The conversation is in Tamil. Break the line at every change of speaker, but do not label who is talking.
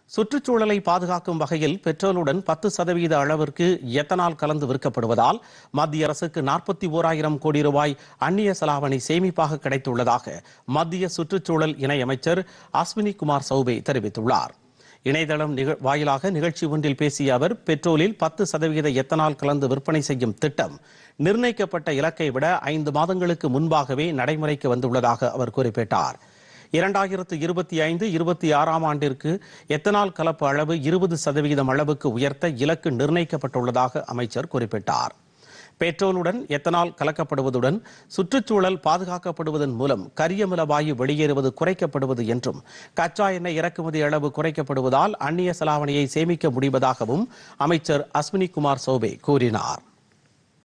சுற்றுச்சூழலை பாதுகாக்கும் வகையில் பெட்ரோலுடன் பத்து சதவீத அளவிற்கு எத்தனால் கலந்து விற்கப்படுவதால் மத்திய அரசுக்கு நாற்பத்தி ஓராயிரம் கோடி ரூபாய் அந்நிய செலாவணி சேமிப்பாக கிடைத்துள்ளதாக மத்திய சுற்றுச்சூழல் இணையமைச்சர் அஸ்வினி குமார் சௌபே தெரிவித்துள்ளார் இணையதளம் நிக- வாயிலாக நிகழ்ச்சி ஒன்றில் பேசிய அவர் பெட்ரோலில் பத்து சதவீத எத்தனால் கலந்து விற்பனை செய்யும் திட்டம் நிர்ணயிக்கப்பட்ட இலக்கை விட ஐந்து மாதங்களுக்கு முன்பாகவே நடைமுறைக்கு வந்துள்ளதாக அவர் குறிப்பிட்டார் இரண்டாயிரத்து இருபத்தி ஐந்து இருபத்தி ஆறாம் ஆண்டிற்கு எத்தனால் கலப்பு அளவு இருபது சதவீதம் அளவுக்கு உயர்த்த இலக்கு நிர்ணயிக்கப்பட்டுள்ளதாக அமைச்சர் குறிப்பிட்டார் பெட்ரோலுடன் எத்தனால் கலக்கப்படுவதுடன் சுற்றுச்சூழல் பாதுகாக்கப்படுவதன் மூலம் கரியமில வாயு வெளியேறுவது குறைக்கப்படுவது என்றும் கச்சா எண்ணெய் இறக்குமதி அளவு குறைக்கப்படுவதால் அந்நிய செலாவணியை சேமிக்க முடிவதாகவும் அமைச்சர் அஸ்வினி குமார் சௌபே கூறினார்